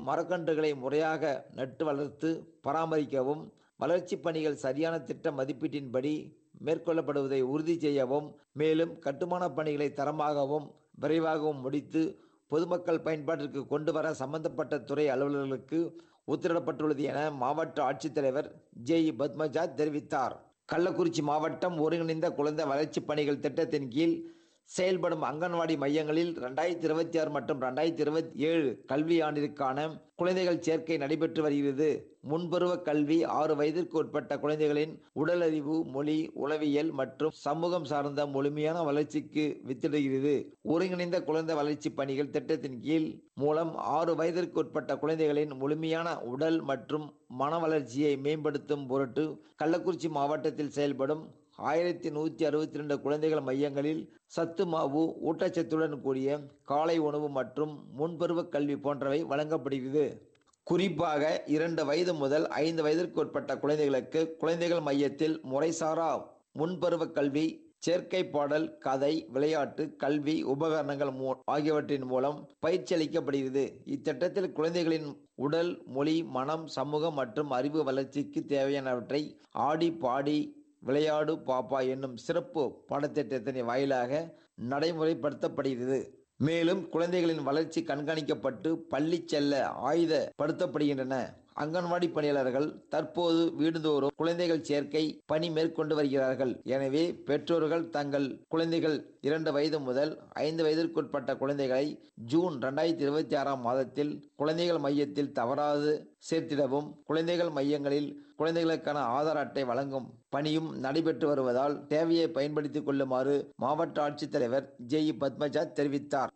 மரக்கன்றுகளை முறையாக நட்டு வளர்த்து பராமரிக்கவும் வளர்ச்சிப் பணிகள் சரியான திட்ட மதிப்பீட்டின்படி மேற்கொள்ளப்படுவதை உறுதி செய்யவும் மேலும் கட்டுமானப் பணிகளை தரமாகவும் விரைவாகவும் முடித்து பொதுமக்கள் பயன்பாட்டிற்கு கொண்டு வர சம்பந்தப்பட்ட துறை அலுவலர்களுக்கு உத்தரவிடப்பட்டுள்ளது என மாவட்ட ஆட்சித்தலைவர் ஜே இ பத்மஜா தெரிவித்தார் கள்ளக்குறிச்சி மாவட்டம் ஒருங்கிணைந்த குழந்தை வளர்ச்சிப் பணிகள் திட்டத்தின் கீழ் செயல்படும் அங்கன்வாடி மையங்களில் ரெண்டாயிரத்தி இருபத்தி ஆறு மற்றும் ரெண்டாயிரத்தி இருபத்தி ஏழு கல்வி ஆண்டிற்கான குழந்தைகள் சேர்க்கை நடைபெற்று வருகிறது முன்பருவ கல்வி ஆறு வயதிற்கு உட்பட்ட குழந்தைகளின் உடலறிவு மொழி உளவியல் மற்றும் சமூகம் சார்ந்த முழுமையான வளர்ச்சிக்கு வித்திடுகிறது ஒருங்கிணைந்த குழந்தை வளர்ச்சி பணிகள் திட்டத்தின் கீழ் மூலம் ஆறு வயதிற்கு உட்பட்ட குழந்தைகளின் முழுமையான உடல் மற்றும் மன வளர்ச்சியை மேம்படுத்தும் பொருட்டு கள்ளக்குறிச்சி மாவட்டத்தில் செயல்படும் ஆயிரத்தி நூற்றி அறுபத்தி ரெண்டு குழந்தைகள் மையங்களில் சத்து மாவு ஊட்டச்சத்துடன் கூடிய காலை உணவு மற்றும் முன்பருவ கல்வி போன்றவை வழங்கப்படுகிறது குறிப்பாக இரண்டு வயது முதல் ஐந்து வயதிற்கு உட்பட்ட குழந்தைகளுக்கு குழந்தைகள் மையத்தில் முறைசாரா முன்பருவ கல்வி சேர்க்கை பாடல் கதை விளையாட்டு கல்வி உபகரணங்கள் மூ ஆகியவற்றின் மூலம் பயிற்சி அளிக்கப்படுகிறது இத்திட்டத்தில் குழந்தைகளின் உடல் மொழி மனம் சமூகம் மற்றும் அறிவு வளர்ச்சிக்கு தேவையானவற்றை ஆடி பாடி விளையாடு பாப்பா என்னும் சிறப்பு பாடத்திட்டத்தின் வாயிலாக நடைமுறைப்படுத்தப்படுகிறது மேலும் குழந்தைகளின் வளர்ச்சி கண்காணிக்கப்பட்டு பள்ளி செல்ல ஆயுதப்படுத்தப்படுகின்றன அங்கன்வாடி பணியாளர்கள் தற்போது வீடுதோறும் குழந்தைகள் சேர்க்கை பணி மேற்கொண்டு வருகிறார்கள் எனவே பெற்றோர்கள் தங்கள் குழந்தைகள் இரண்டு வயது முதல் ஐந்து வயதிற்குட்பட்ட குழந்தைகளை ஜூன் ரெண்டாயிரத்தி இருபத்தி ஆறாம் மாதத்தில் குழந்தைகள் மையத்தில் தவறாது சேர்த்திடவும் குழந்தைகள் மையங்களில் குழந்தைகளுக்கான ஆதார் அட்டை வழங்கும் பணியும் நடைபெற்று வருவதால் தேவையை பயன்படுத்திக் கொள்ளுமாறு மாவட்ட ஆட்சித்தலைவர் ஜே இ பத்மஜா தெரிவித்தார்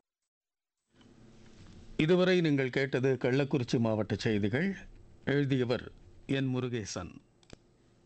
இதுவரை நீங்கள் கேட்டது கள்ளக்குறிச்சி மாவட்ட செய்திகள் எழுதியவர் என் முருகேசன்